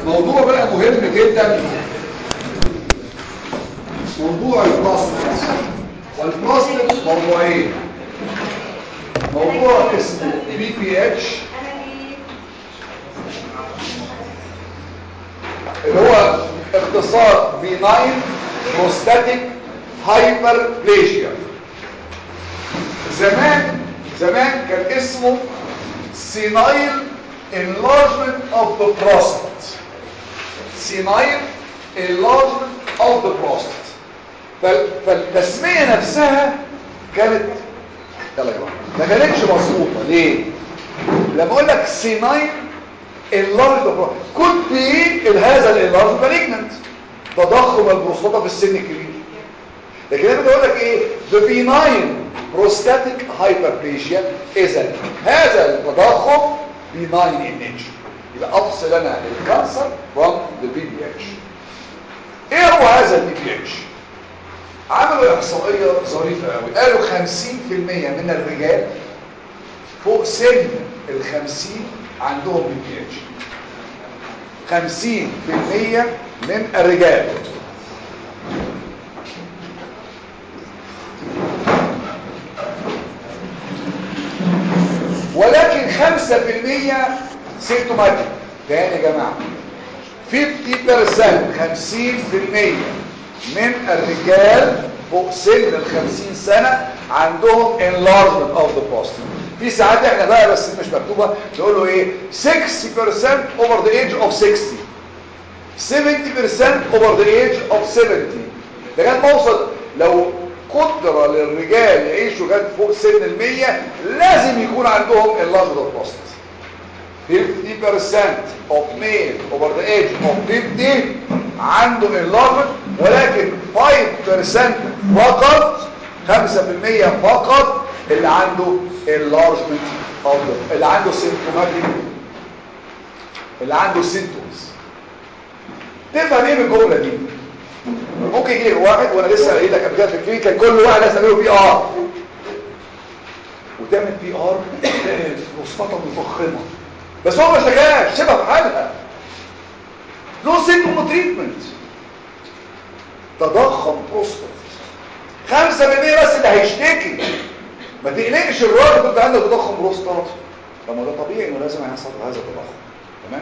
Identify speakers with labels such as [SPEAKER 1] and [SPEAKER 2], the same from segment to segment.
[SPEAKER 1] موضوع بقى مهم جدا موضوع البلاستيك والبلاستيك موضوعين موضوع اسمه بي بي اتش اللي هو اختصار بيناين بروستاتيك هايبربليجيا زمان زمان كان اسمه سينايل enlargement of the prostate سينايل enlargement of the prostate فال- فالتسمية نفسها كانت يلا يا جماعه ما كانتش مظبوطه ليه لما اقول لك سينايل enlarged of prostate could be هذا الانلارج malignant تضخم البروستاتا في السن الكبير لكن انا بقول لك ايه the benign prostatic hyperplasia اذا هذا التضخم benign in nature يبقى افصل انا الكانسر from the BPH ايه هو هذا البي بي اتش عملوا احصائيه ظريفه قوي قالوا 50% من الرجال فوق سن ال 50 عندهم بي بي اتش 50% من الرجال ولكن 5% سيمتوماتيك تاني يا جماعه 50% 50% من الرجال فوق سن ال 50 سنة عندهم enlargement of the prostate في ساعات احنا بقى بس مش مكتوبة نقول له ايه 60% over the age of 60 70% over the age of 70 لغايه ما اوصل لو قدرة للرجال يعيشوا لغايه فوق سن ال 100 لازم يكون عندهم enlargement of prostate 50% of male over the age of 50 عنده enlargement ولكن 5% فقط 5% فقط اللي عنده enlargement of the اللي عنده symptomatic اللي عنده symptoms تفهم ايه من الجمله دي ممكن يجي لك واحد وانا لسه قايل لك قبل كده في الكلينيكال كل واحد لازم يعمله بي ار وتعمل بي ار بروستاتا مفخمه بس هو ما اشتكاش سيبها في حالها نو سيمبتوم تريتمنت تضخم بروستات 5% بس اللي هيشتكي ما تقلقش الراجل انت عنده تضخم بروستات طب ما ده طبيعي انه لازم يحصل هذا التضخم تمام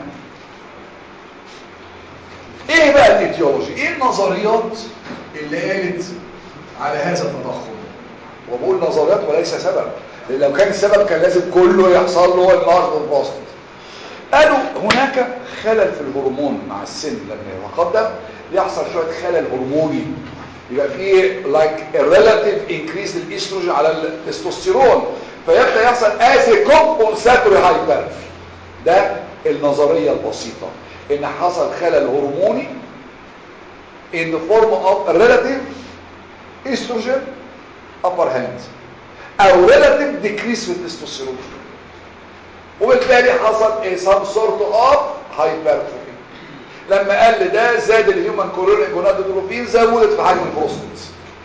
[SPEAKER 1] ايه بقى الايتيولوجي ايه النظريات اللي قالت على هذا التضخم وبقول نظريات وليس سبب لان لو كان السبب كان لازم كله يحصل له المرض الباسط قالوا هناك خلل في الهرمون مع السن لما يتقدم يحصل شويه خلل هرموني يبقى في like a relative increase الاستروجين على التستوستيرون فيبدا يحصل as a compensatory hypertrophy ده النظريه البسيطه ان حصل خلل هرموني in the form of relative estrogen upper hand او relative decrease في التستوستيرون وبالتالي حصل a some sort of hypertrophy لما قل ده زاد الهيومن كورونيك جونادوتروفين زودت في حجم البروستات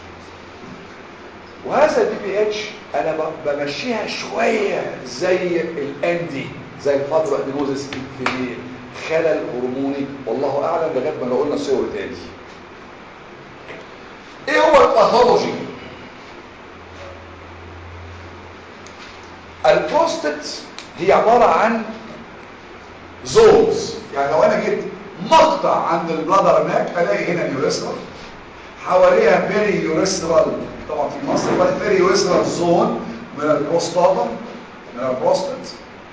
[SPEAKER 1] وهذا البي بي اتش انا ب- بمشيها شويه زي الاندي زي الفاترو ادينوزيس في خلل هرموني والله اعلم لغايه ما لو قلنا صور تاني ايه هو الباثولوجي البروستات هي عباره عن زونز يعني لو انا جبت مقطع عند البلادر هناك الاقي هنا اليوريسترا حواليها بيري يوريسترال طبعا في مصر بقى بيري يوريسترال زون من البروستاتا من البروستات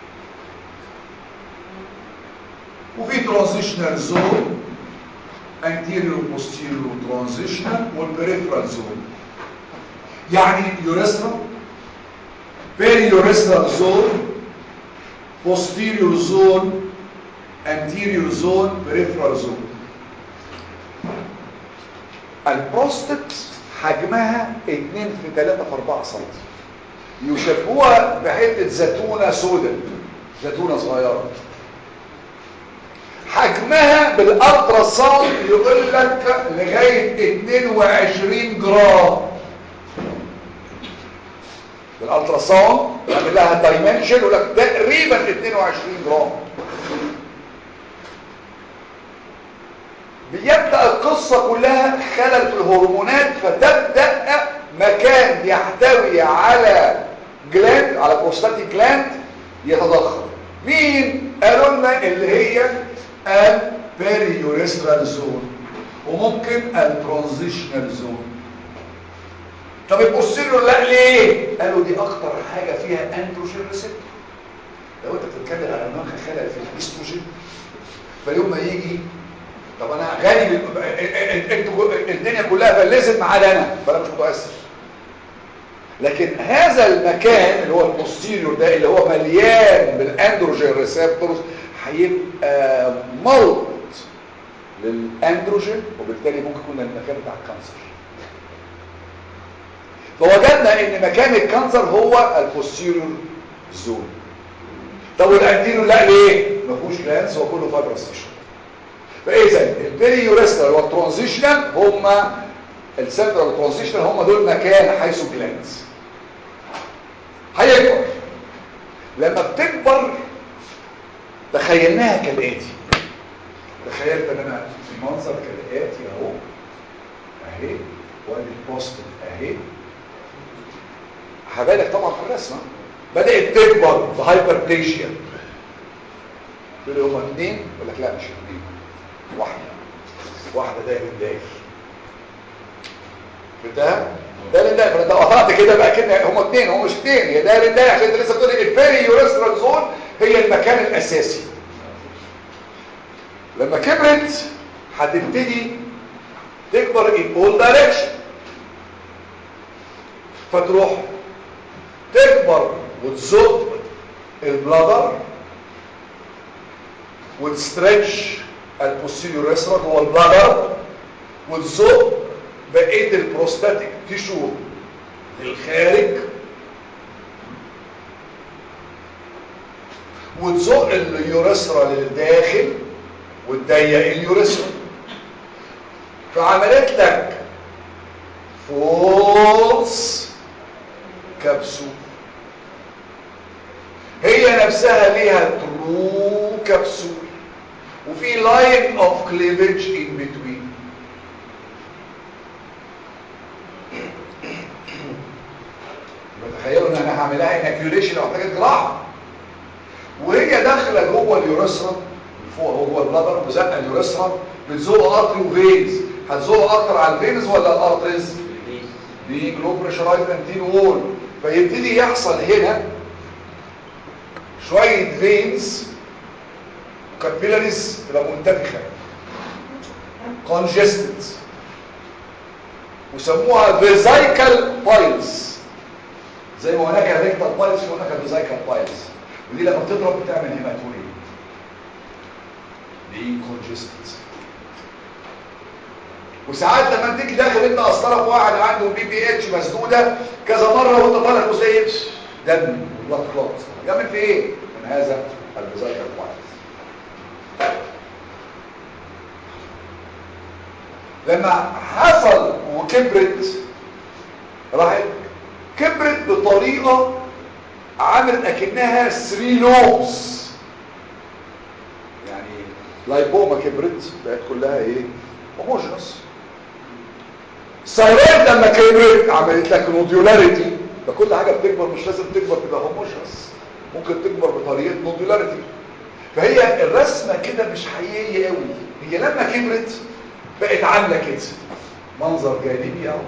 [SPEAKER 1] وفي ترانزيشنال زون anterior posterior transitional والبريفرال زون يعني يوريسترا بيري يوريسترال زون posterior zone anterior zone peripheral zone البروستات حجمها 2 في 3 في 4 سم يشبهوها بحته زيتونه سوداء زيتونه صغيره حجمها بالالترا ساوند يقول لك لغايه 22 جرام بالالترا ساوند يعمل لها دايمنشن يقول لك تقريبا 22 جرام بيبدأ القصة كلها خلل في الهرمونات فتبدأ مكان يحتوي على جلاند على بروستاتيك جلاند يتضخم مين قالوا لنا اللي هي البيريوريسترال زون وممكن الترانزيشنال زون طب البوستيريور لا ليه قالوا دي اكتر حاجه فيها اندروجين ريسبتور لو انت بتتكلم على دماغ خلل في الاستروجين فيوم ما يجي طب انا غني انتوا الدنيا كلها بلزت ما عدا انا فانا مش متاثر لكن هذا المكان اللي هو البوستيريور ده اللي هو مليان بالاندروجين ريسبتورز هيبقى ملط للاندروجين وبالتالي ممكن يكون المكان بتاع الكانسر فوجدنا ان مكان الكانسر هو البوستيريور زون طب والانتيريور لا ليه ما فيهوش جلانس هو كله فايبرس تيشو فاذا البيريوريستال والترانزيشنال هما السنترال والترانزيشنال هما دول مكان حيث جلانس هيكبر لما بتكبر تخيلناها كالاتي تخيلت ان انا في منظر كالاتي اهو اهي وادي البوست اهي هبالك طبعا في الرسمه بدات تكبر بهايبرتيشيا تقول لي هما اثنين يقول لك لا مش اثنين واحده واحده داير داير فهمتها داير داير فانت قطعت كده بقى كده هما اثنين هما مش اثنين هي داير داير عشان انت لسه بتقول لي البيري يوريسترال زون هي المكان الاساسي لما كبرت هتبتدي تكبر in all direction فتروح تكبر وتزق البلادر وتستريتش البوستيريور ريسرال هو البلادر وتزق بقيه البروستاتيك تيشو للخارج وتزق اليوريثرا للداخل وتضيق اليوريثرا فعملت لك فولس كبسول هي نفسها ليها ترو كبسول وفي لاين اوف كليفج ان بتوين تخيلوا ان انا هعملها اناكيوليشن او محتاجه جراحه وهي داخله جوه اليوريثرا فوق هو جوه البلادر وزقه اليوريثرا بتزق ارتري وفينز هتزق اكتر على الفينز ولا الارتريز دي جلو بريشرايزد انتين وول فيبتدي يحصل هنا شويه فينز وكابيلاريز تبقى منتفخه congested وسموها فيزايكال بايلز زي ما هناك ريكتال بايلز وهناك فيزايكال بايلز ودي لما بتضرب بتعمل هيماتوريا دي congested وساعات لما تيجي داخل انت قسطره في واحد عنده بي بي اتش مسدوده كذا مره وانت طالع تلاقي دم بلاد كلوت يعمل في ايه من هذا الفيزايكال بايلز لما حصل وكبرت راحت كبرت بطريقة عملت اكنها 3 لوبس يعني لايبوما كبرت بقت كلها ايه هوموجينوس الثايرويد لما كبرت عملت لك نوديولاريتي ده كل حاجه بتكبر مش لازم تكبر تبقى هوموجينوس ممكن تكبر بطريقه نوديولاريتي فهي الرسمه كده مش حقيقيه قوي هي لما كبرت بقت عامله كده منظر جانبي اهو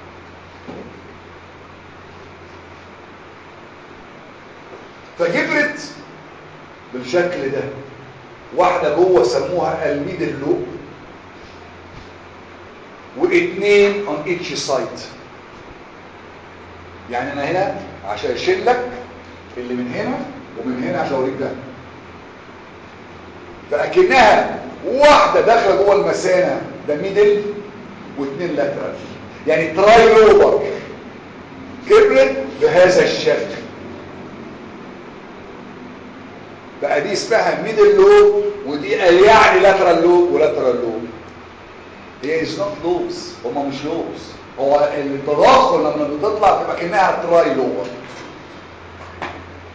[SPEAKER 1] فكبرت بالشكل ده واحده جوه سموها الميدل لوب واثنين on each side يعني انا هنا عشان اشيل لك اللي من هنا ومن هنا عشان اوريك ده فاكنها واحده داخله جوه المثانه ده ميدل واثنين لاترال يعني تراي لوبر كبرت بهذا الشكل بقى دي اسمها ميدل لوب ودي يعني لاترال لوب ولاترال لوب هي از نوت لوبس هما مش لوبس هو التضخم لما بتطلع تبقى كانها تراي لوبر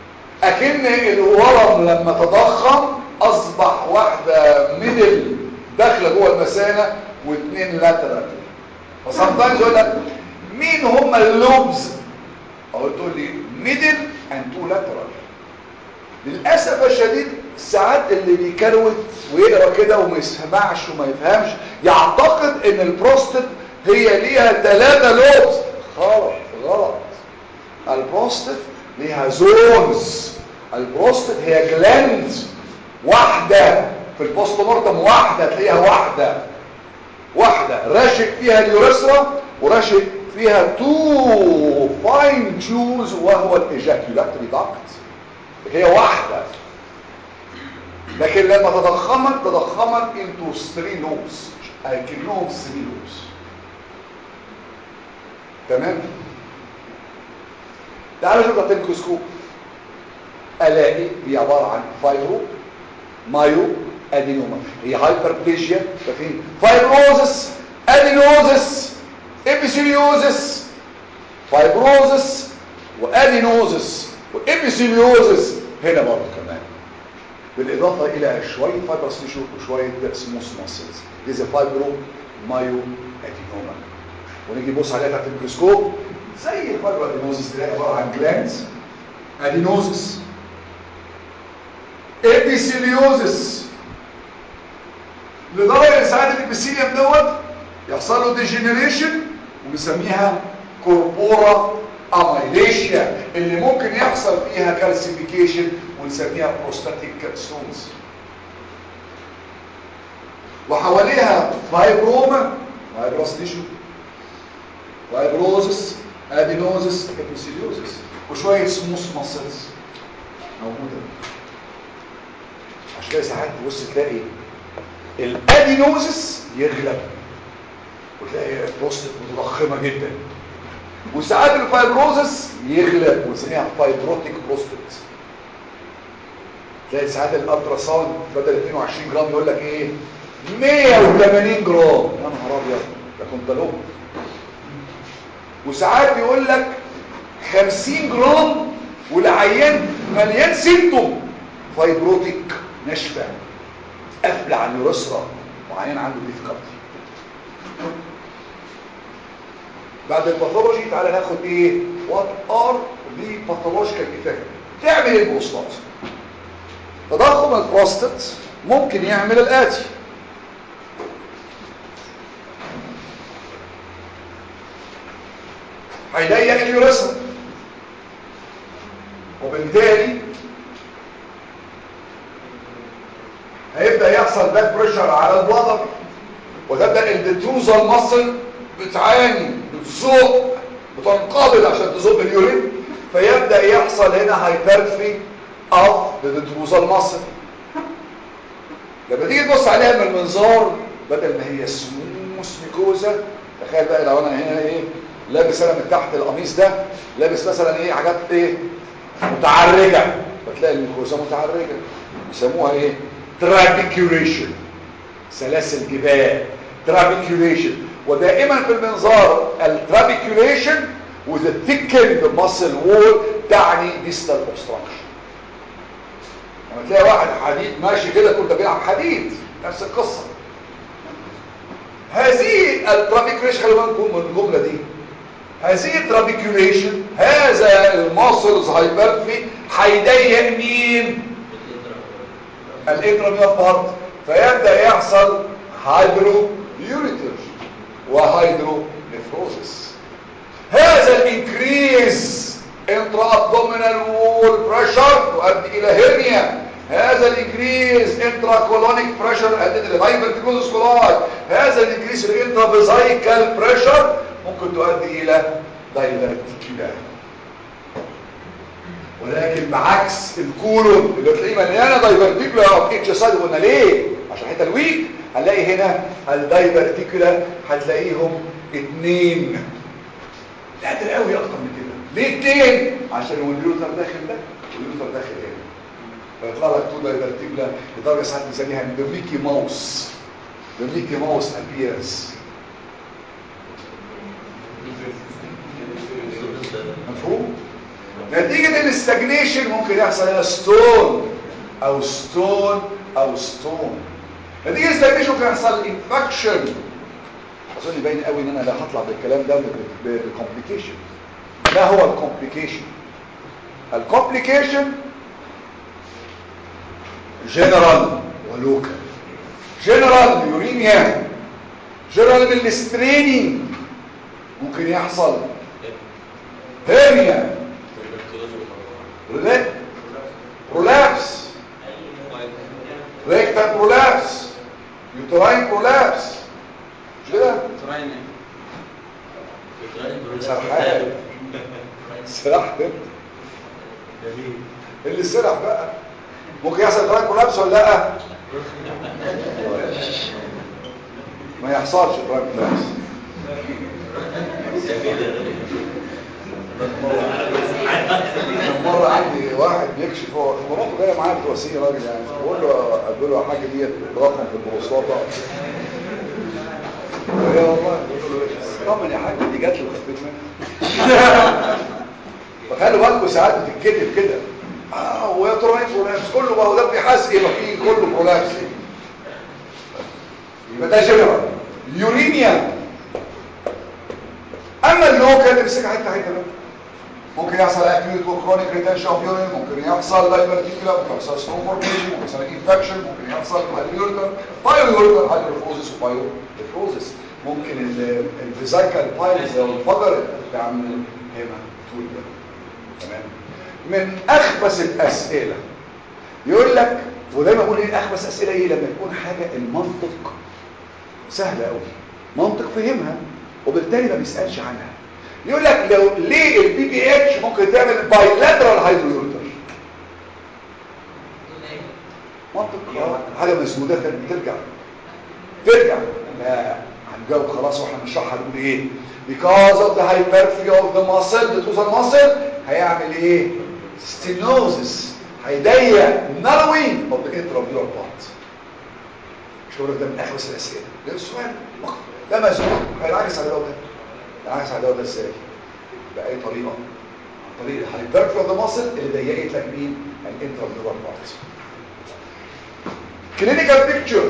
[SPEAKER 1] اكن الورم لما تضخم اصبح واحده ميدل داخله جوه المثانه واثنين لاترال فسامتايمز يقول لك مين هم اللوبز او تقول لي ميدل اند تو لاترال للاسف الشديد ساعات اللي بيكروت ويقرا كده وما يسمعش وما يفهمش يعتقد ان البروستات هي ليها ثلاثه لوبز غلط غلط البروستات ليها زونز البروستات هي جلاند واحده في البوست مورتم واحده تلاقيها واحده واحده راشق فيها اليوريثرا وراشق فيها تو فاين تيوبز وهو الايجاكيولاتري داكت هي واحده لكن لما تضخمت تضخمت into 3 لوبس اكنهم 3 لوبس تمام تعالوا نشوف تحت الميكروسكوب الاقي دي عباره عن فايبرو مايو ادينوما هي هايبربليجيا فاكرين فايبروزس ادينوزس ابيثيليوزس فايبروزس وادينوزس وابيثيليوزس هنا برضه كمان بالاضافه الى شويه فايبرس تيشو وشويه سموث ماسلز دي فايبرو مايو ادينوما ونيجي نبص عليها تحت الميكروسكوب زي الفايبرو ادينوزس دي عباره عن جلاندز ادينوزس ابيثيليوزس لدرجه ان ساعات الابيثيليوم دوت يحصل له ديجنريشن وبنسميها كوربورا اميليشيا اللي ممكن يحصل فيها كالسيفيكيشن ونسميها بروستاتيك ستونز وحواليها فايبروما فايبروس تيشو فايبروزس ادينوزس ابيثيليوزس وشويه سموث ماسلز موجوده عشان كده ساعات تبص تلاقي الادينوزس يغلب وتلاقي البروستات متضخمه جدا وساعات الفايبروزس يغلب ونسميها فايبروتيك بروستات تلاقي ساعات الالترا ساوند بدل 22 جرام يقول لك ايه 180 جرام يا نهار ابيض ده كنت لهم وساعات يقول لك 50 جرام والعيان مليان سيمتوم فايبروتيك ناشفه قافله على اليوريثرا وعيان عنده ديفيكالتي بعد الباثولوجي تعالى ناخد ايه وات ار ذا باثولوجيكال ايفكت تعمل ايه البروستات تضخم البروستات ممكن يعمل الاتي هيضيق اليوريثرا وبالتالي هيبدا يحصل باك بريشر على البلادر وتبدا الديتروزال ماسل بتعاني بتزق بتنقبض عشان تزق اليورين فيبدا يحصل هنا هايبرتفي اوف ذا ديتروزال ماسل لما تيجي تبص عليها من المنظار بدل ما هي سموس ميكوزا تخيل بقى لو انا هنا ايه لابس انا من تحت القميص ده لابس مثلا ايه حاجات ايه متعرجه فتلاقي الميكوزا متعرجه بيسموها ايه ترابيكيوليشن سلاسل جبال ترابيكيوليشن ودائما في المنظار الترابيكيوليشن with a thickened muscle wall تعني distal obstruction لما تلاقي واحد حديد ماشي كده كنت بيلعب حديد نفس القصة هذه الترابيكيوليشن خلي بالكم من الجملة دي هذه الترابيكيوليشن هذا الماسلز هايبرتفي هيضيق مين الانتراميوف بارت فيبدا يحصل هايدرو يوريتر وهايدرو نفروزس هذا الانكريز انترا ابدومينال وول بريشر تؤدي الى هيرنيا هذا الانكريز انترا كولونيك بريشر يؤدي الى هايبرتيكوزس كولاي هذا الانكريز الانترا فيزايكال بريشر ممكن تؤدي الى دايفرتيكولا ولكن بعكس الكولون اللي تلاقيه مليانه دايفرتيكولا او اتش سايد قلنا ليه عشان حته الويك هنلاقي هنا الدايفرتيكولا هتلاقيهم اتنين قادر قوي اكتر من كده ليه اتنين عشان هو اليوتر داخل ده واليوتر داخل هنا فيطلع لك تو دايفرتيكولا لدرجه ساعات بنسميها ميكي ماوس ميكي ماوس ابيرنس مفهوم نتيجة الاستجنيشن ممكن يحصل هنا ستون او ستون او ستون نتيجه الستاجنيشن ممكن يحصل انفكشن اظن باين قوي ان انا لا هطلع بالكلام ده بكومبليكيشن ما هو الكومبليكيشن الكومبليكيشن جنرال ولوكال جنرال يوريميا جنرال من الستريننج ممكن يحصل هيرنيا برولابس ريكتال برولابس يوتراين برولابس مش كده سرحان سرحت انت اللي سرح بقى ممكن يحصل يوتراين برولابس ولا لا ما يحصلش يوتراين برولابس مرة عندي واحد بيكشف هو مراته جاية معايا بتوسيني راجل يعني بقول له اقول له حاجة ديت رقم في البروستاتا وهي والله بقول له طمن يا حاج دي جات لي وخفيت منها فخلوا بالكم ساعات بتتكتب كده اه ويا ترى ايه برولابس كله بقى وده بيحاسب ايه فيه كله برولابس يبقى ده جنرال يوريميا اما اللوكال امسك حته حته بقى ممكن يحصل اكيوت وكرونيك ريتنشن اوف يورين ممكن يحصل دايفرتيكولا ممكن يحصل ستون فورميشن ممكن يحصل انفكشن ممكن يحصل هايدرويورتر بايويورتر هايدروفوزس وبايوفوزس ممكن الفيزايكال بايلز او الفجر تعمل هنا طول ده تمام من اخبث الاسئله يقول لك ودايما اقول ايه اخبث اسئله ايه لما يكون حاجه المنطق سهله قوي منطق فهمها وبالتالي ما بيسالش عنها يقول لك لو ليه البي بي اتش ممكن تعمل بايلاترال هايدرويورتر منطق حاجه مسموده بترجع ترجع لا هنجاوب خلاص واحنا بنشرحها نقول ايه because of the hypertrophy of the muscle the total muscle هيعمل ايه stenosis هيضيق narrowing of the intraocular part مش هقول لك ده من اخبث الاسئله ده السؤال ده مسؤول هينعكس على ده وده ينعكس على ده وده ازاي باي طريقه عن طريق الهايبرتروفي اوف ذا ماسل اللي ضيقت لك مين الانتراocular part كلينيكال بيكتشرز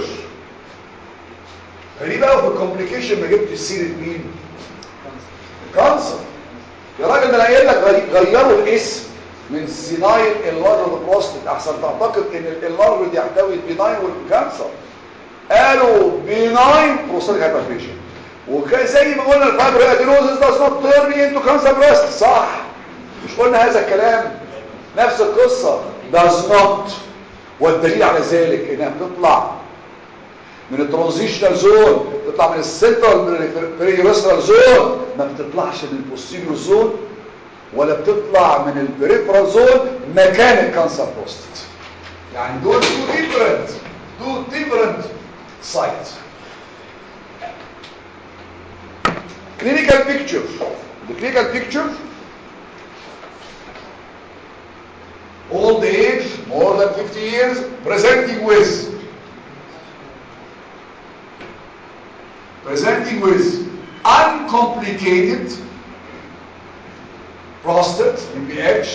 [SPEAKER 1] فدي بقى في الكومبليكيشن ما جبتش سيره مين كانسر يا راجل ده انا قايل لك غيروا الاسم من سينايل انلارج بروستات احسن تعتقد ان الانلارج يحتوي البيناين والكانسر قالوا بيناين بروستاتيك هايبرتنشن وزي ما قلنا الفايبر ادينوزس داز نوت تيرن انتو كانسر بريست صح مش قلنا هذا الكلام نفس القصه داز نوت والدليل على ذلك انها بتطلع من الترانزيشنال زون تطلع من السنترال بريفرال زون ما بتطلعش من البوستيريور زون ولا بتطلع من البريفرال زون مكان الكانسر بروستات يعني دول تو ديفرنت تو ديفرنت سايتس clinical picture the clinical picture old age more than 50 years presenting with presenting with uncomplicated prostate MPH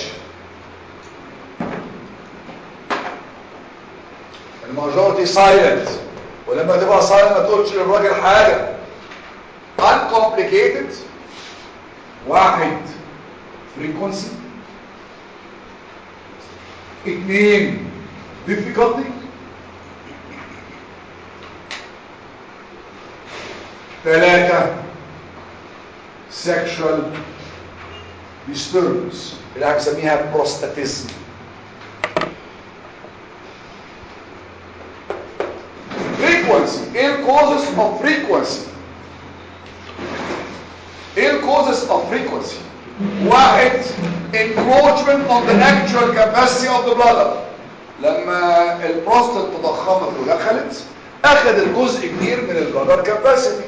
[SPEAKER 1] الماجورتي silent ولما تبقى silent ما تقولش للراجل حاجة uncomplicated واحد frequency اثنين difficulty ثلاثة sexual disturbance اللي هنسميها prostatism frequency ايه causes of frequency ايه causes of frequency واحد encroachment on the actual capacity of the bladder لما البروستات تضخمت ودخلت اخذت جزء كبير من البلادر كاباسيتي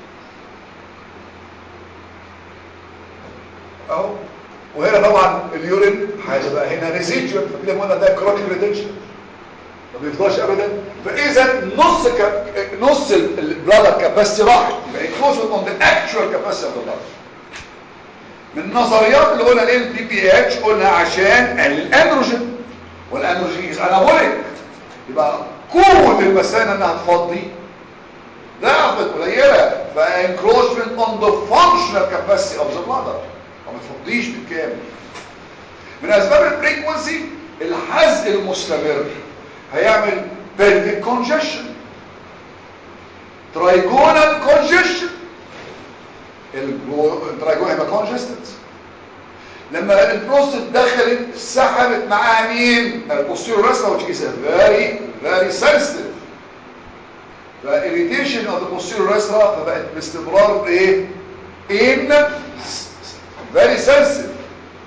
[SPEAKER 1] اهو وهنا طبعا اليورين هيبقى هنا ريزيدوال فكده قلنا ده كرونيك ريتنشن ما بيفضلش ابدا فاذا نص ك... نص البلادر كاباسيتي راحت يبقى انكلوجن اون ذا اكشوال كاباسيتي اوف ذا بلادر من النظريات اللي قلنا ليه البي بي اتش قلنا عشان الاندروجين والاندروجين از انابوليك يبقى قوة المثانة انها تفضي ضعفت قليلة فانكروشمنت on the functional capacity of the bladder وما تفضيش بالكامل من اسباب الفريكونسي الحزق المستمر هيعمل pelvic congestion trigonal congestion الترايجون هيبقى congested لما البروستات دخلت سحبت معاها مين البوستيريور راسنا which is a very very sensitive فالirritation of the posterior راسنا فبقت باستمرار بايه in very sensitive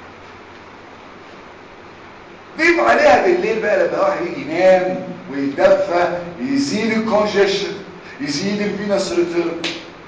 [SPEAKER 1] ضيف عليها بالليل بقى لما واحد يجي ينام ويتدفى يزيد الكونجيشن يزيد الفينس ريتيرن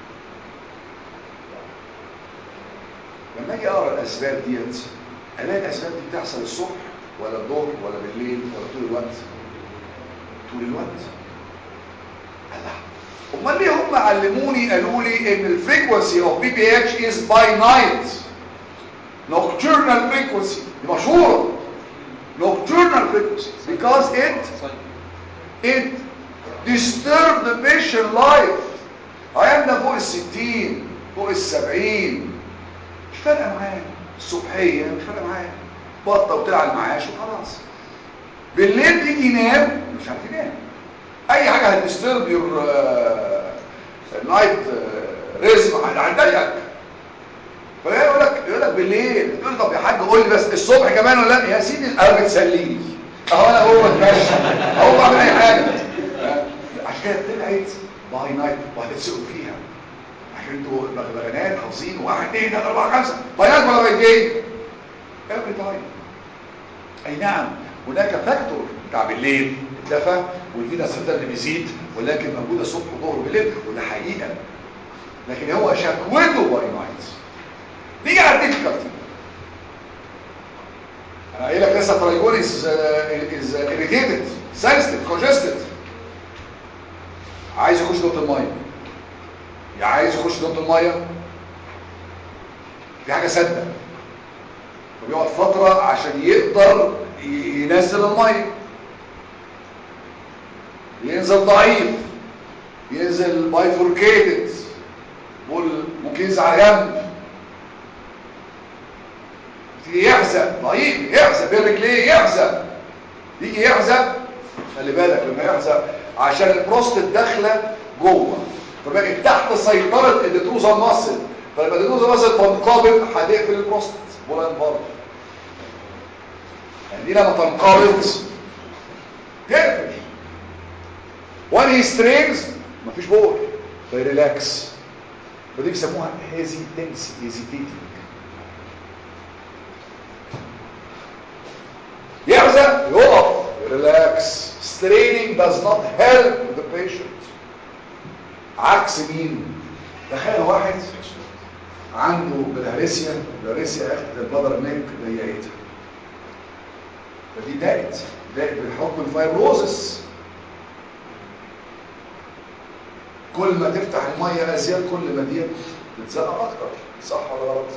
[SPEAKER 1] لما اجي اقرا الاسباب ديت الاقي الاسباب دي بتحصل الصبح ولا الظهر ولا بالليل ولا طول الوقت طول الوقت الله امال ليه هم علموني قالوا لي ان الفريكونسي اوف بي بي اتش از باي نايت nocturnal frequency دي مشهوره nocturnal frequency because it it disturb the patient life عيالنا فوق الستين فوق السبعين مش فارقه معاه الصبحيه مش فارقه معاه بطه وطلع المعاش وخلاص بالليل تيجي ينام مش عارف ينام اي حاجه هتديسترب يور نايت ريزم هتضايقك فيقول لك يقول لك بالليل تقول طب يا حاج قول لي بس الصبح كمان ولا لا يا سيدي انا بتسليني اهو انا هو اتمشى اهو بعمل اي حاجه عشان كده طلعت باي نايت وهتتسقوا فيها عشان انتوا بغبغانات حافظين واحد اثنين ثلاثه اربعه خمسه باي نايت ولا بايتين افري تايم اي نعم هناك فاكتور بتاع بالليل الدفى والفينا سرطان اللي بيزيد ولكن موجوده الصبح وظهر وبالليل وده حقيقه لكن هو شكوته باي نايت نيجي على الديفيكالتي انا قايل لك لسه ترايجون از از اريتيتد سنسيتيف كونجستد عايز يخش دوت الميه يا عايز يخش دوت الميه في حاجه سادة فبيقعد فتره عشان يقدر ينزل الميه ينزل ضعيف ينزل بايفوركيتد بقول ممكن ينزل على جنب يحزق ضعيف يحزق برجليه يحزق يجي يحزق خلي بالك لما يحزق عشان البروستات داخله جوه فبقت تحت سيطره الديتروزا ماسل فلما الديتروزا ماسل تنقبض هتقفل البروستات بولان برضه يعني دي لما تنقبض تقفل وان هي سترينز مفيش بول فيريلاكس فدي بيسموها هيزيتنس هيزيتيتنج يحزق يقف ريلاكس straining does not help the patient عكس مين تخيل واحد عنده بلهارسيا بلهارسيا اخذت البلدر نيك ضيقتها فدي ضاقت ضاقت بالحكم الفايبروزس كل ما تفتح الميه ازيد كل ما دي تتزقق اكتر صح ولا غلط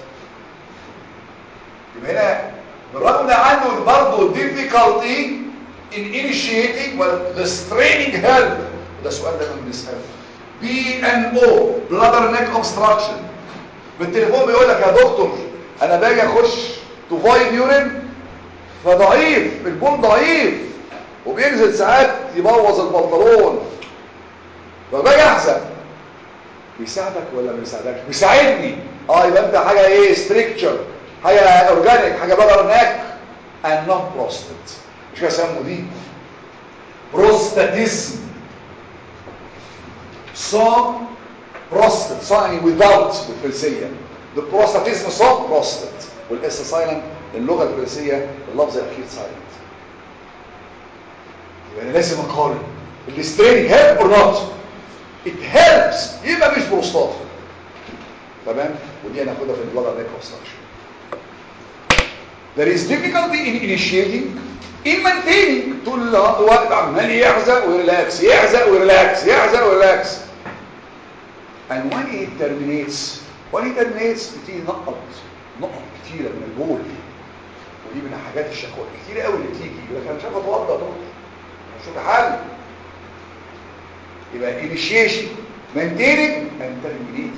[SPEAKER 1] يبقى هنا بالرغم ده عنده برضه difficulty in initiating well the straining help ده سؤال دايما بنساله بي ان او بلادر نيك obstruction بالتليفون بيقول لك يا دكتور انا باجي اخش تفايد يورين فضعيف البول ضعيف وبينزل ساعات يبوظ البنطلون فباجي احزق بيساعدك ولا ما بيساعدكش بيساعدني اه يبقى انت حاجه ايه ستريكتشر حاجه اورجانيك حاجه بلادر نيك and not prostate مش كده سموا دي بروستاتيزم some prostate صاني without بالفرنسية the prostatism some prostate والاس سايلنت اللغة الفرنسية اللفظ الأخير سايلنت يبقى أنا لازم أقارن السترينج help or not it helps يبقى مش بروستات تمام ودي هناخدها في البلادر نيك obstruction there is difficulty in initiating in maintaining طول الوقت عمال يحزق ويريلاكس يحزق ويريلاكس يحزق ويريلاكس and when it terminates when it terminates بتيجي نقط نقط كتيرة من البول ودي من حاجات الشكوى كتيرة قوي اللي بتيجي يقول لك انا مش عارف اتوضى طول مش لاقي حل يبقى initiation maintaining and terminating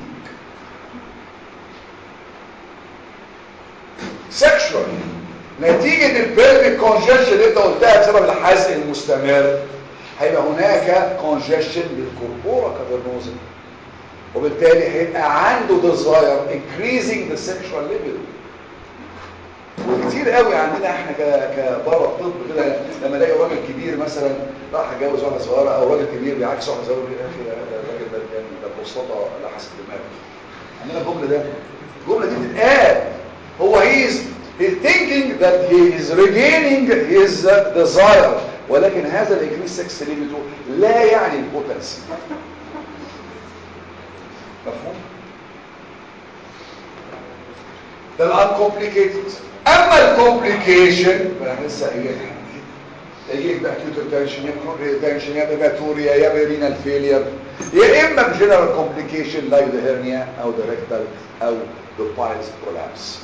[SPEAKER 1] sexual نتيجة البلفيك congestion اللي انت قلتها بسبب الحزق المستمر هيبقى هناك congestion للكوربورا كافرنوزا وبالتالي هيبقى عنده desire increasing the sexual libido وكتير قوي عندنا احنا ك كبره الطب كده لما الاقي راجل كبير مثلا راح اتجوز واحده صغيره او راجل كبير بيعكس واحده صغيره يا اخي ده الراجل ده يعني ده بروستاتا لحست دماغه عندنا الجمله ده الجمله دي بتتقال هو he is he's thinking that he is regaining his desire ولكن هذا الاجريس سكس ليميتو لا يعني البوتنسي مفهوم ده الانكومبليكيتد اما الكومبليكيشن انا لسه قايل يجيك بقى تنشن يا تنشن يا بيباتوريا يا رينال فيلير يا اما بجنرال كومبليكيشن لايك ذا هيرنيا او ذا ريكتال او ذا بايلز كولابس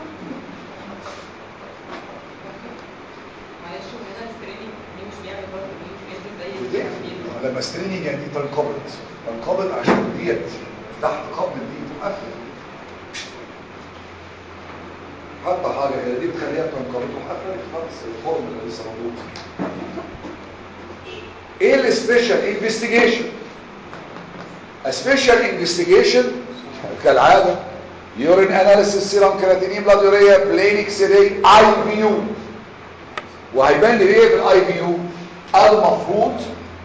[SPEAKER 2] معلش هنا الستريننج دي مش بيعمل برضه دي مش بينزل زي التمرين.
[SPEAKER 1] لما ستريننج يعني دي تنقبض تنقبض عشان ديت تحت قبض دي تقفل حتى حاجه كده دي بتخليها تنقبض وقفلت خلاص الفورم اللي لسه موجود ايه السبيشال انفستيجيشن سبيشال انفستيجيشن كالعاده يورين اناليسيس سيرم كرياتينين بلاد يوريا بلين اكس راي اي بي يو وهيبان لي ايه في الاي بي يو المفروض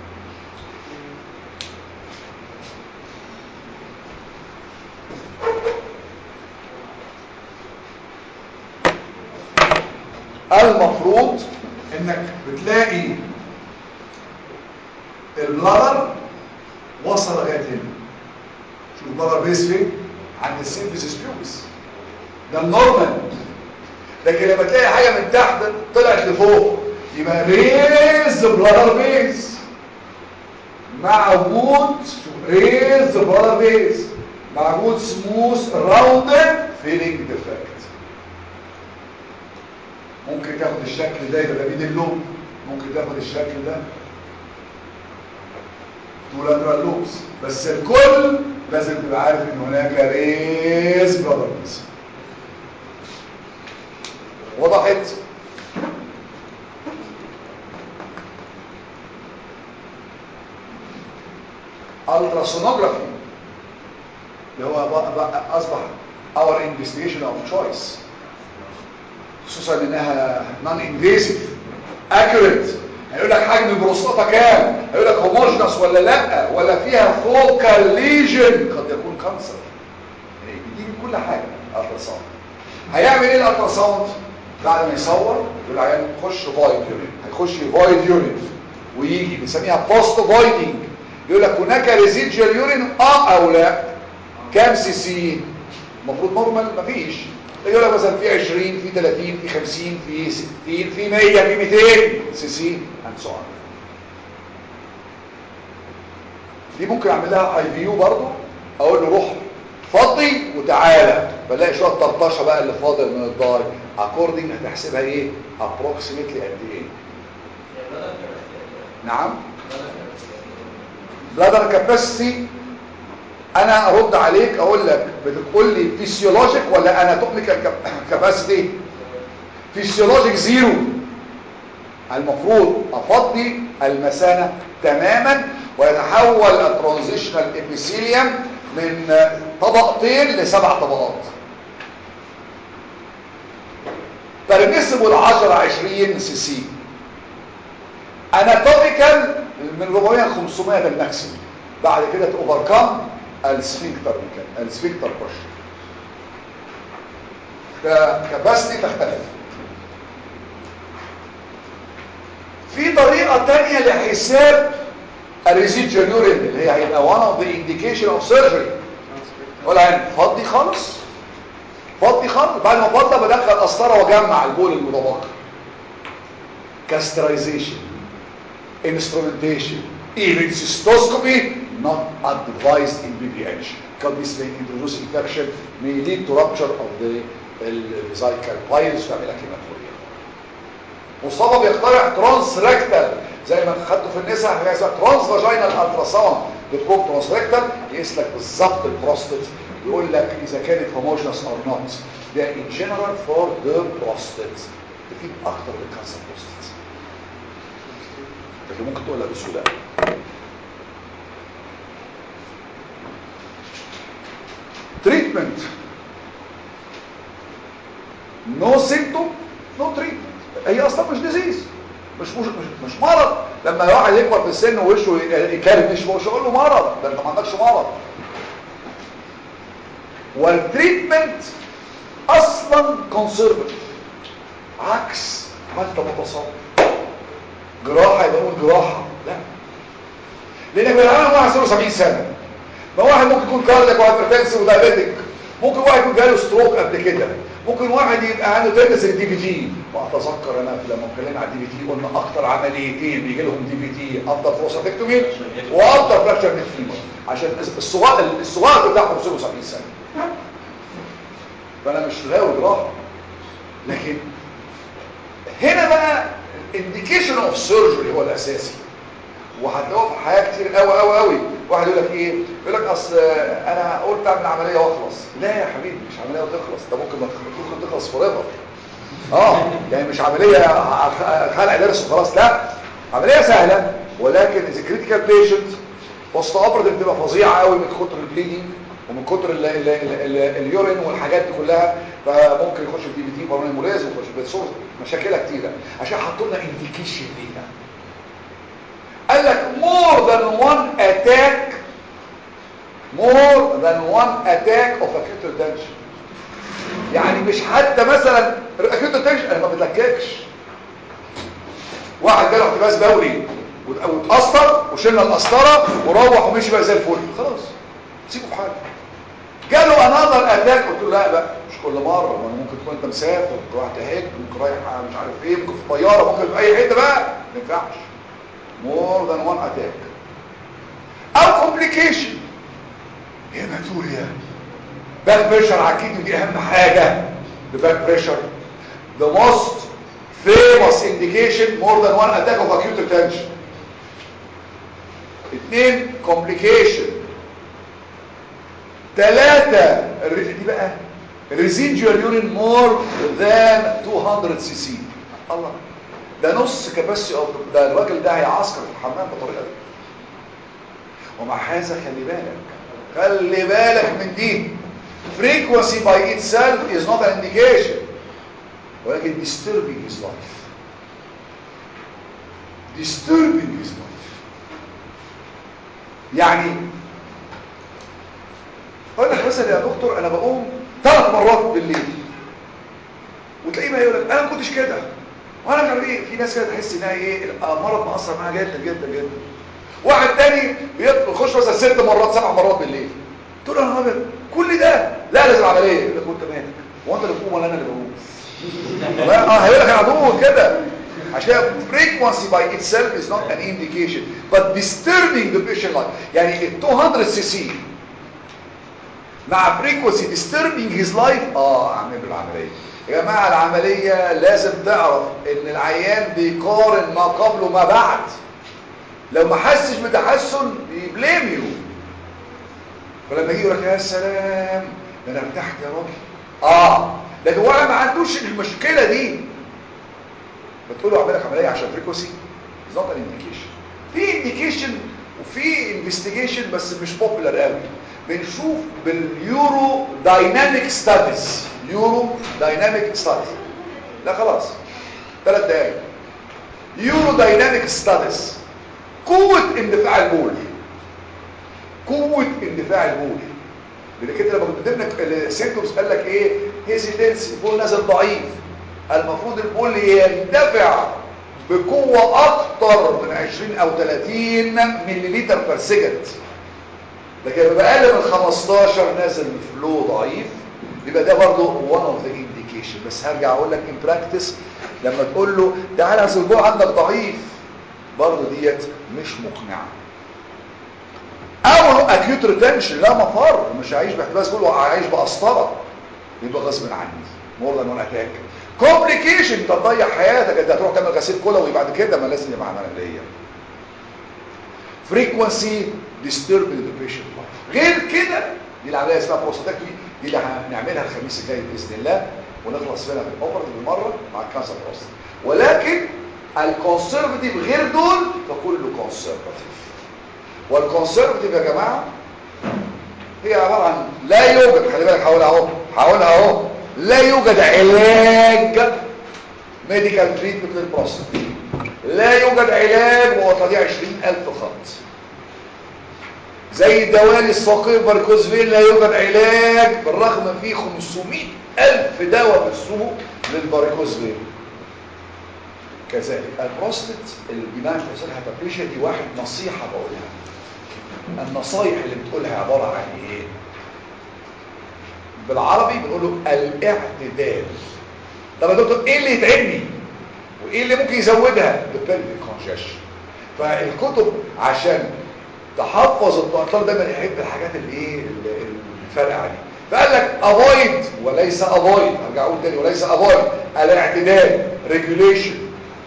[SPEAKER 1] المفروض انك بتلاقي البلادر وصل لغايه هنا شوف البلادر بيس فين عند السيمفيسيس بيوبس ده النورمال لكن لما تلاقي حاجه من تحت طلعت لفوق يبقى ريز بلادر بيس مع وجود ريز بلادر بيس مع وجود سموث راوندد فيلينج ديفكت ممكن تاخد الشكل ده يبقى بيد اللوب ممكن تاخد الشكل ده تو لاترال لوبس بس الكل لازم تبقى عارف ان هناك ريز بلادرز وضحت التراسونوجرافي اللي هو بقى بقى اصبح our investigation of choice خصوصا انها نون انفيسيف اكيوريت هيقول لك حجم البروستاتا كام هيقول لك هوموجينس ولا لا ولا فيها فوكال ليجن قد يكون كانسر يعني بيجيب كل حاجه التراساوند هيعمل ايه الالتراساوند بعد ما يصور يقول عيان خش فايد يورين هيخش فايد يورين ويجي بنسميها بوست فايدنج يقول لك هناك ريزيدجوال يورين اه او لا كام سي سي المفروض نورمال مفيش يقول لك مثلا في 20 في 30 في 50 في 60 في 100 في 200 سي سي اند سو دي ممكن اعمل لها اي بي يو برضه اقول له روح فضي وتعالى بلاقي شويه طرطشه بقى اللي فاضل من الداي اكوردنج هتحسبها ايه ابروكسيمتلي قد ايه نعم بلادر كاباسيتي انا ارد عليك اقول لك بتقول لي فيسيولوجيك ولا اناتوميكال كاباسيتي فيسيولوجيك زيرو المفروض افضي المثانه تماما ويتحول الترانزيشنال ابيثيليوم من طبقتين لسبع طبقات permissible 10 20 سي سي اناتوميكال من 400 ل 500 ده الماكسيمم بعد كده توفركم السفنكتر مكان السفنكتر بوش كاباسيتي تختلف في طريقة تانية لحساب الريزيدجوال يورين اللي هي هيبقى one of the indication of surgery ولا يعني فضي خالص فضي خالص بعد ما فضى بدخل قسطره واجمع البول المتبقي كاسترايزيشن instrumentation even cystoscopy not advised in BPH because this may introduce infection may lead to rupture of the vesical piles وتعمل لك هيماتوريا مصطفى بيخترع ترانس ريكتال زي ما خدته في النساء حاجه اسمها ترانس فاجينال التراساوند بتكون ترانس ريكتال يقيس لك بالظبط البروستات يقول لك اذا كانت هوموجينس اور نوت ده ان جنرال فور ذا بروستات تفيد اكتر للكانسر بروستات لكن ممكن تقولها بسهوله تريتمنت نو سيمتوم نو تريتمنت هي اصلا مش ديزيز مش مش مش, مش مرض لما واحد يكبر في السن ووشه يكرمش مش اقول له مرض ده انت ما عندكش مرض والتريتمنت اصلا كونسرفتيف عكس ما انت متصور جراحه يبقى نقول جراحه لا لانك بنعمل واحد 70 سنه ما واحد ممكن يكون كاردياك وهايبرتنسيف ودايابيتك ممكن واحد يكون جاله ستروك قبل كده ممكن واحد يبقى عنده تنس الدي في تي واتذكر انا لما اتكلمنا على الدي في تي قلنا اكتر عمليتين بيجي لهم دي في تي افضل فروساتكتومي وافضل فراكشر نفسيما عشان الصغار الصغار بتاعهم 70 سنه فانا مش غاوي جراحه لكن هنا بقى انديكيشن اوف سيرجري هو الاساسي وهتلاقوه في حياه كتير قوي قوي قوي واحد يقول لك ايه يقول لك اصل انا قلت اعمل عمليه واخلص لا يا حبيبي مش عمليه وتخلص ده ممكن ما ممكن تخلص فور ايفر اه يعني مش عمليه خلع ضرس وخلاص لا عمليه سهله ولكن اذا كريتيكال بيشنت بوست اوبرتيف بتبقى فظيعه قوي من كتر البليدنج ومن كتر ال ال ال اليورين والحاجات دي كلها فممكن يخش في دي بي تي بروني موليز ويخش في بتصور مشاكلها كتيره عشان حطوا لنا انديكيشن ليها قال لك more than one attack more than one attack of acute retention يعني مش حتى مثلا acute retention انا ما بتلككش واحد جاله احتباس بولي واتقسطر وشلنا القسطره وروح ومشي بقى زي الفل خلاص سيبه في حاله جاله انذر اتاك قلت له لا بقى مش كل مره ما ممكن تكون انت مسافر ممكن رايح تهج ممكن رايح مش عارف ايه ممكن في طياره ممكن في اي حته بقى ما ينفعش more than one attack او complication هيماتوريا باك بريشر على الكدني دي اهم حاجه الباك بريشر the most famous indication more than one attack of acute retention اتنين complication تلاتة دي بقى residual urine more than 200 سي سي الله ده نص كباسي او ده الراجل ده هيعسكر في الحمام بالطريقه دي ومع هذا خلي بالك خلي بالك من دي frequency by itself is not an indication ولكن disturbing his life disturbing his life يعني اقول لك مثلا يا دكتور انا بقوم ثلاث مرات بالليل وتلاقيه بقى يقول لك انا ما كنتش كده وانا مش عارف ايه في ناس كده تحس انها ايه مرض مأثر معاها جدا جدا جدا واحد تاني بيخش مثلا ست مرات سبع مرات بالليل تقول له انا ابيض كل ده لا لازم عمليه يقول لك وانت مالك هو انت اللي بتقوم ولا انا اللي بقوم اه هيقول لك انا عدو كده عشان frequency by itself is not an indication but disturbing the patient life يعني ال 200 سي سي مع frequency disturbing his life اه اعمل له العمليه يا جماعه العمليه لازم تعرف ان العيان بيقارن ما قبل وما بعد لو ما حسش بتحسن بيبليم يو فلما يجي يقول لك يا سلام ده انا ارتحت يا راجل اه لكن هو ما عندوش المشكله دي بتقول له اعمل لك عمليه عشان فريكوسي از نوت ان انديكيشن في انديكيشن وفي انفستيجيشن بس مش بوبولار قوي بنشوف باليورو دايناميك ستاديز يورو دايناميك ستاديز لا خلاص ثلاث دقايق يورو دايناميك ستاديز قوة اندفاع البول قوة اندفاع البول لان كده لما كنت لك السيمتومز قال لك ايه هيزيتنسي البول نازل ضعيف المفروض البول يندفع بقوة اكتر من 20 او 30 مليلتر بير سكند لكن يبقى اقل من 15 نازل فلو ضعيف يبقى ده برضه one of the indication بس هرجع اقول لك in practice لما تقول له تعالى اصل الجوع عندك ضعيف برضه ديت مش مقنعه او acute retention لا مفر مش هعيش باحتباس كله هعيش بقسطره يبقى غصب عني more than one attack كومبليكيشن انت تضيع حياتك انت هتروح تعمل غسيل كلوي بعد كده ما لازم يبقى عمليه فريكوانسي disturbing the patient life غير كده دي العمليه اسمها بروستاتكتومي دي اللي هنعملها الخميس الجاي باذن الله ونخلص منها بالاوبرا بالمره مع الكانسر بروستات ولكن الكونسرفتيف غير دول فكله كونسرفتيف والكونسرفتيف يا جماعه هي عباره عن لا يوجد خلي بالك هقولها اهو هقولها اهو لا يوجد علاج ميديكال تريتمنت للبروستات لا يوجد علاج وهو تضيع 20000 خط زي الدوالي الصقير باركوز فين لا يوجد علاج بالرغم ان في 500 ألف دواء في السوق للباركوز فين كذلك البروستات البناء بروستات هايبربليشيا دي واحد نصيحة بقولها النصايح اللي بتقولها عبارة عن ايه بالعربي بنقول له الاعتدال طب يا دكتور ايه اللي يتعبني وايه اللي ممكن يزودها البلفيك كونجيشن فالكتب عشان تحفظ الطاقه دايما يحب الحاجات اللي ايه الفرقعه دي فقال لك افويد وليس افويد ارجع اقول تاني وليس افويد الاعتدال ريجوليشن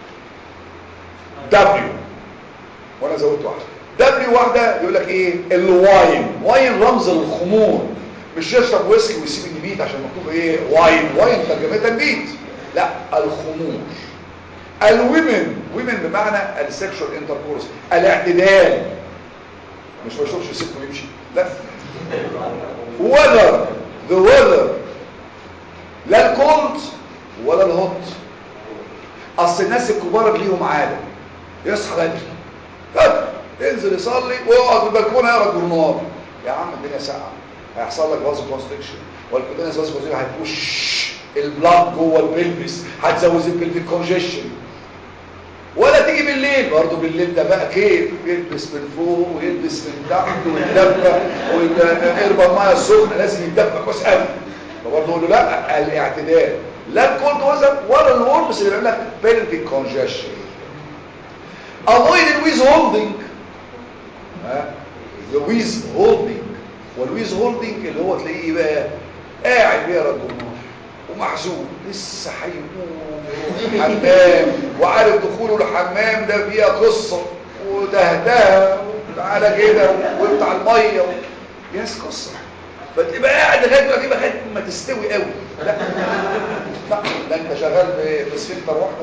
[SPEAKER 1] دبليو وانا زودت واحده دبليو واحده يقول لك ايه الواين واين رمز الخمور مش يشرب ويسكي ويسيب النبيت عشان مكتوب ايه واين واين ترجمتها البيت لا الخمور الومن ومن بمعنى السكشوال انتركورس الاعتدال مش ما يشربش ست ويمشي لا weather the weather لا الكولد ولا الهوت اصل الناس الكبار ليهم عاده يصحى بدري فجر ينزل يصلي ويقعد في البلكونه يقرا الجورنال يا عم الدنيا ساقعه هيحصل لك فازو كونستكشن والكودينس فازو كونستكشن هتبوش البلاد جوه البلفس هتزود البلفيك كونجيشن ولا تيجي بالليل برضه بالليل ده بقى كيف يلبس من فوق ويلبس من تحت ويتدفى والقربة الميه السخنه لازم يتدفى كويس قوي فبرضه نقول له لا الاعتدال لا الكولد وزن ولا الورمس اللي بيعمل لك بلفيك كونجيشن افويد الويز هولدنج ها الويز هولدنج والويز هولدنج اللي هو تلاقيه ايه بقى قاعد بيقرا الجمهور ومحزون لسه هيقوم يروح الحمام وعارف دخوله الحمام ده فيها قصه وتهتها وتعالى كده وبتاع الميه و... ياس قصه فتبقى قاعد لغايه ما تبقى لغايه ما تستوي قوي لا لا ده انت شغال بسفنتر واحده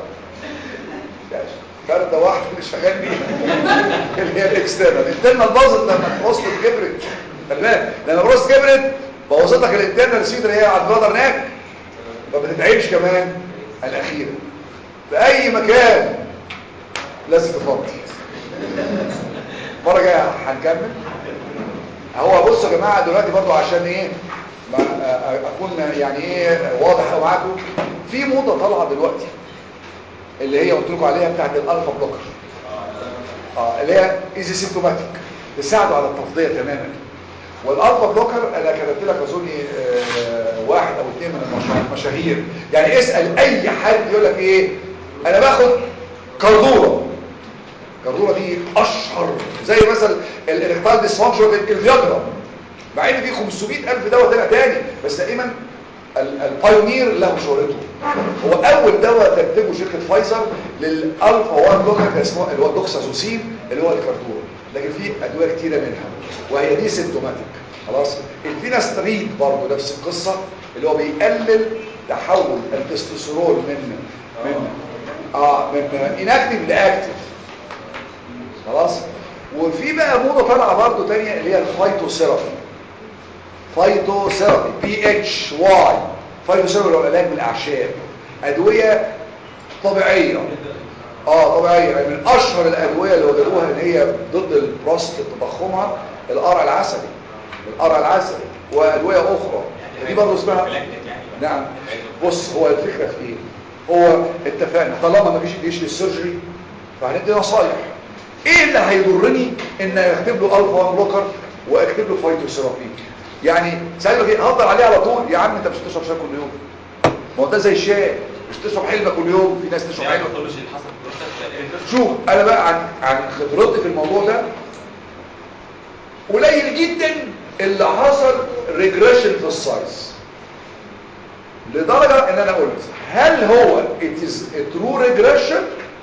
[SPEAKER 1] فردة واحدة مش شغال بيها اللي هي الاكسترنال الانترنال باظت لما البروست كبرت خلي بالك لما البروست كبرت بوظت لك الانترنال سيد اللي هي على البرادر ناك ما بتتعبش كمان الاخيره في اي مكان لازم تفضل المره الجايه هنكمل هو بصوا يا جماعه دلوقتي برضو عشان ايه ما اكون يعني ايه واضح معاكم في موضه طالعه دلوقتي اللي هي قلت لكم عليها بتاعت الالفا بلوكر اه اللي هي ايزي سيمتوماتيك بتساعدوا على التفضيه تماما والالفا بلوكر انا كتبت لك اظني آه واحد او اثنين من المشاهير يعني اسال اي حد يقول لك ايه انا باخد كردوره الكردوره دي اشهر زي مثلا الاريكتال ديسفانكشن الفياجرا مع ان في 500 الف دواء طلع تاني بس دائما البايونير له شهرته هو اول دواء تنتجه شركه فايزر للالفا 1 بلوكر اسمه اللي هو الدوكسازوسين اللي هو الكردور لكن في ادويه كتيره منها وهي دي سيمتوماتيك خلاص الفيناستريد برضه نفس القصه اللي هو بيقلل تحول التستوستيرون من من اه من اناكتيف لاكتيف خلاص وفي بقى موضه طالعه برضه ثانيه اللي هي الفايتوثيرابي فايتوثيرابي بي اتش واي فايتوثيرابي اللي هو العلاج بالاعشاب ادويه طبيعيه اه طبيعيه يعني من اشهر الادويه اللي وجدوها ان هي ضد البروستات تضخمها القرع العسلي القرع العسلي وادويه اخرى دي برضه اسمها نعم بص هو الفكره في ايه هو اتفقنا طالما ما فيش ديش للسيرجري فهندي نصايح ايه اللي هيضرني ان اكتب له الفا 1 بلوكر واكتب له فايتوثيرابي يعني سألوا ايه هفضل عليه على طول يا عم انت مش تشرب شاي كل يوم ما هو ده زي الشاي مش تشرب حلبة كل يوم في ناس تشرب حلبة شوف انا بقى عن عن خبرتي في الموضوع ده قليل جدا اللي حصل ريجريشن في السايز لدرجة ان انا قلت هل هو it is a true regression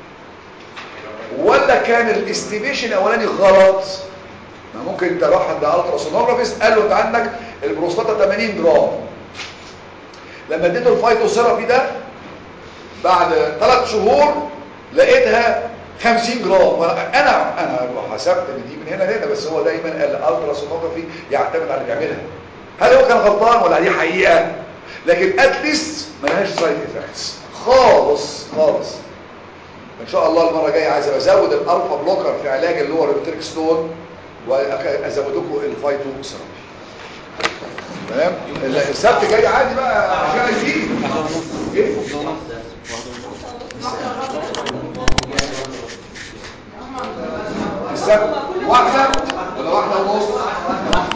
[SPEAKER 1] ولا كان الاستيميشن الاولاني غلط ما ممكن انت راح عند التراسونوجرافيست قال له انت عندك البروستاتا 80 جرام لما اديته الفايتوثيرابي ده بعد ثلاث شهور لقيتها 50 جرام انا انا حسبت ان دي من هنا لهنا بس هو دايما الالتراسونوجرافي يعتمد على اللي بيعملها هل هو كان غلطان ولا دي حقيقه لكن اتليست ملهاش سايد افكتس خالص خالص ان شاء الله المره الجايه عايز ازود الالفا بلوكر في علاج اللي هو الريبتريك ستون وازود لكم الفايتو ثيرابي تمام السبت جاي عادي بقى عشان يجي ايه السبت واحده ولا واحده ونص